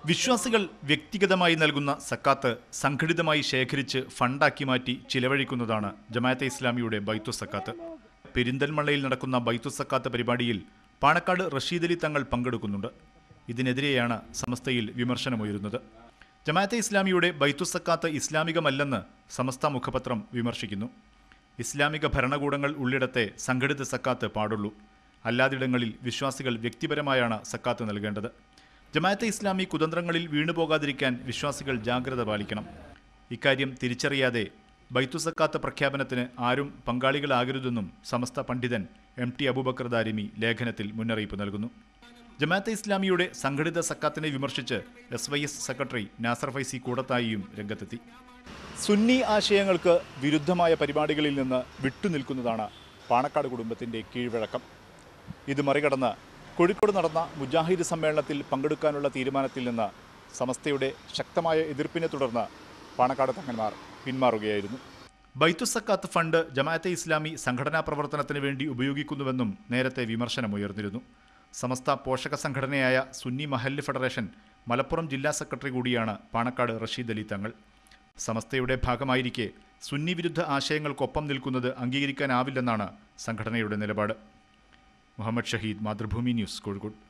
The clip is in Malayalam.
വിശ്വാസികൾ വ്യക്തിഗതമായി നൽകുന്ന സക്കാത്ത് സംഘടിതമായി ശേഖരിച്ച് ഫണ്ടാക്കി മാറ്റി ചിലവഴിക്കുന്നതാണ് ജമാഅത്തെ ഇസ്ലാമിയുടെ ബൈത്തു സക്കാത്ത് പെരിന്തൽമണ്ണയിൽ നടക്കുന്ന ബൈത്തു സക്കാത്ത് പരിപാടിയിൽ പാണക്കാട് റഷീദ് അലി തങ്ങൾ പങ്കെടുക്കുന്നുണ്ട് ഇതിനെതിരെയാണ് സമസ്തയിൽ വിമർശനമുയരുന്നത് ജമാഅത്തെ ഇസ്ലാമിയുടെ ബൈത്തു സക്കാത്ത് ഇസ്ലാമികമല്ലെന്ന് സമസ്ത മുഖപത്രം വിമർശിക്കുന്നു ഇസ്ലാമിക ഭരണകൂടങ്ങൾ ഉള്ളിടത്തെ സംഘടിത സക്കാത്ത് പാടുള്ളൂ അല്ലാതിടങ്ങളിൽ വിശ്വാസികൾ വ്യക്തിപരമായാണ് സക്കാത്ത് നൽകേണ്ടത് ജമാഅത്തെ ഇസ്ലാമി കുതന്ത്രങ്ങളിൽ വീണുപോകാതിരിക്കാൻ വിശ്വാസികൾ ജാഗ്രത പാലിക്കണം ഇക്കാര്യം തിരിച്ചറിയാതെ ബൈത്തു സക്കാത്ത് പ്രഖ്യാപനത്തിന് ആരും പങ്കാളികളാകരുതെന്നും സമസ്ത പണ്ഡിതൻ എം ടി അബൂബക്കർ ദാരിമി ലേഖനത്തിൽ മുന്നറിയിപ്പ് നൽകുന്നു ജമാഅത്തെ ഇസ്ലാമിയുടെ സംഘടിത സക്കാത്തിനെ വിമർശിച്ച് S Y S secretary Nasar Faizy കൂടത്തായിയും രംഗത്തെത്തി സുന്നി ആശയങ്ങൾക്ക് വിരുദ്ധമായ പരിപാടികളിൽ നിന്ന് വിട്ടുനിൽക്കുന്നതാണ് പാണക്കാട് കുടുംബത്തിൻ്റെ കീഴ്വഴക്കം ഇത് മറികടന്ന് കോഴിക്കോട് നടന്ന മുജാഹിദ് സമ്മേളനത്തിൽ പങ്കെടുക്കാനുള്ള തീരുമാനത്തിൽ നിന്ന് സമസ്തയുടെ ശക്തമായ എതിർപ്പിനെ തുടർന്ന് പാണക്കാട് തങ്ങന്മാർ പിന്മാറുകയായിരുന്നു ബൈത്തുസക്കാത്ത് ഫണ്ട് ജമാഅത്തെ ഇസ്ലാമി സംഘടനാ പ്രവർത്തനത്തിന് വേണ്ടി ഉപയോഗിക്കുന്നുവെന്നും നേരത്തെ വിമർശനമുയർന്നിരുന്നു സമസ്ത പോഷക സംഘടനയായ സുന്നി മഹല്ല് ഫെഡറേഷൻ മലപ്പുറം ജില്ലാ സെക്രട്ടറി കൂടിയാണ് പാണക്കാട് റഷീദ് അലി തങ്ങൾ സമസ്തയുടെ ഭാഗമായിരിക്കെ സുന്നി വിരുദ്ധ ആശയങ്ങൾക്കൊപ്പം നിൽക്കുന്നത് അംഗീകരിക്കാനാവില്ലെന്നാണ് സംഘടനയുടെ നിലപാട് മുഹമ്മദ് ഷഹീദ് മാതൃഭൂമി ന്യൂസ് കോഴിക്കോട്